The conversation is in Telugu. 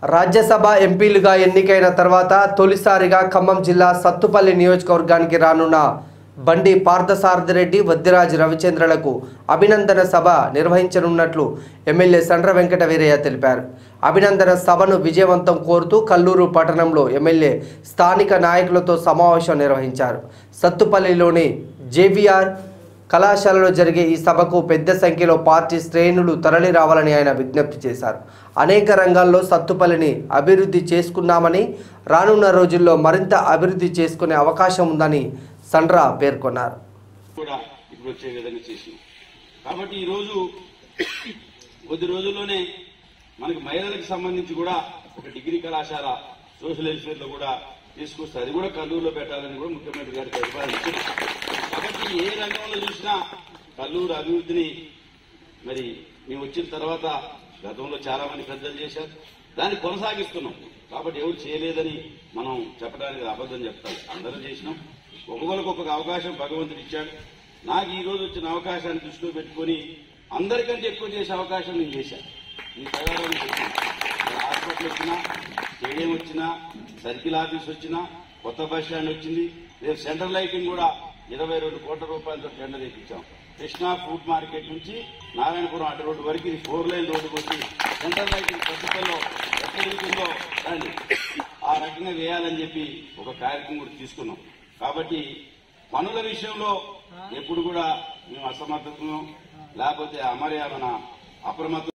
రాజ్యసభ ఎంపీలుగా ఎన్నికైన తర్వాత తొలిసారిగా ఖమ్మం జిల్లా సత్తుపల్లి నియోజకవర్గానికి రానున్న బండి పార్థసారథిరెడ్డి వద్దిరాజు రవిచంద్రలకు అభినందన సభ నిర్వహించనున్నట్లు ఎమ్మెల్యే సండ్ర వెంకట వీరయ్య తెలిపారు అభినందన సభను విజయవంతం కోరుతూ కల్లూరు పట్టణంలో ఎమ్మెల్యే స్థానిక నాయకులతో సమావేశం నిర్వహించారు సత్తుపల్లిలోని జేవిఆర్ కళాశాలలో జరిగే ఈ సభకు పెద్ద సంఖ్యలో పార్టీ శ్రేణులు తరలి రావాలని ఆయన విజ్ఞప్తి చేశారు అనేక రంగాల్లో సత్తుపల్లిని అభివృద్ధి చేసుకున్నామని రానున్న రోజుల్లో మరింత అభివృద్ధి చేసుకునే అవకాశం ఉందని సండ్రా పేర్కొన్నారు కూడా ఇప్పుడు వచ్చే విధంగా చేసినాం కాబట్టి ఈ రోజు కొద్ది రోజుల్లోనే మనకి మహిళలకు సంబంధించి కూడా ఒక డిగ్రీ కళాశాల సోషల్ వెల్ఫేర్ లో కూడా తీసుకొస్తే అది కూడా కల్లూరులో పెట్టాలని కూడా ముఖ్యమంత్రి గారికి ప్రతిపాదించారు కాబట్టి ఏ రంగంలో చూసినా కల్లూరు అభివృద్ధిని మరి మేము వచ్చిన తర్వాత గతంలో చాలా మంది పెద్దలు చేశారు దాన్ని కొనసాగిస్తున్నాం కాబట్టి ఎవరు చేయలేదని మనం చెప్పడానికి అబద్ధం చెప్తాం అందరూ చేసినాం ఒక్కొక్కరికి ఒక్కొక్క అవకాశం భగవంతుడు ఇచ్చాడు నాకు ఈ రోజు వచ్చిన అవకాశాన్ని దృష్టిలో పెట్టుకొని అందరికంటే ఎక్కువ చేసే అవకాశం నేను చేశాను ఈ ప్రకారం హాస్పిటల్ వచ్చినా స్టేడియం వచ్చినా సర్కిల్ ఆఫీస్ వచ్చినా కొత్త బస్ స్టాండ్ వచ్చింది రేపు సెంట్రల్ లైటింగ్ కూడా ఇరవై రెండు కోట్ల రూపాయలతో టెండర్ ఇప్పించాం కృష్ణా ఫుడ్ మార్కెట్ నుంచి నారాయణపురం అటు రోడ్డు వరకు ఇది ఫోర్ లైన్ రోడ్డుకు వచ్చి సెంట్రల్ లైటింగ్ పద్ధతిలో ఎక్కడ ఉంటుందో దాన్ని ఆ రకంగా వేయాలని చెప్పి ఒక కార్యక్రమం కూడా తీసుకున్నాం కాబట్టి పనుల విషయంలో ఎప్పుడు కూడా మేము అసమర్థతను లేకపోతే అమర్యాదన అప్రమత్త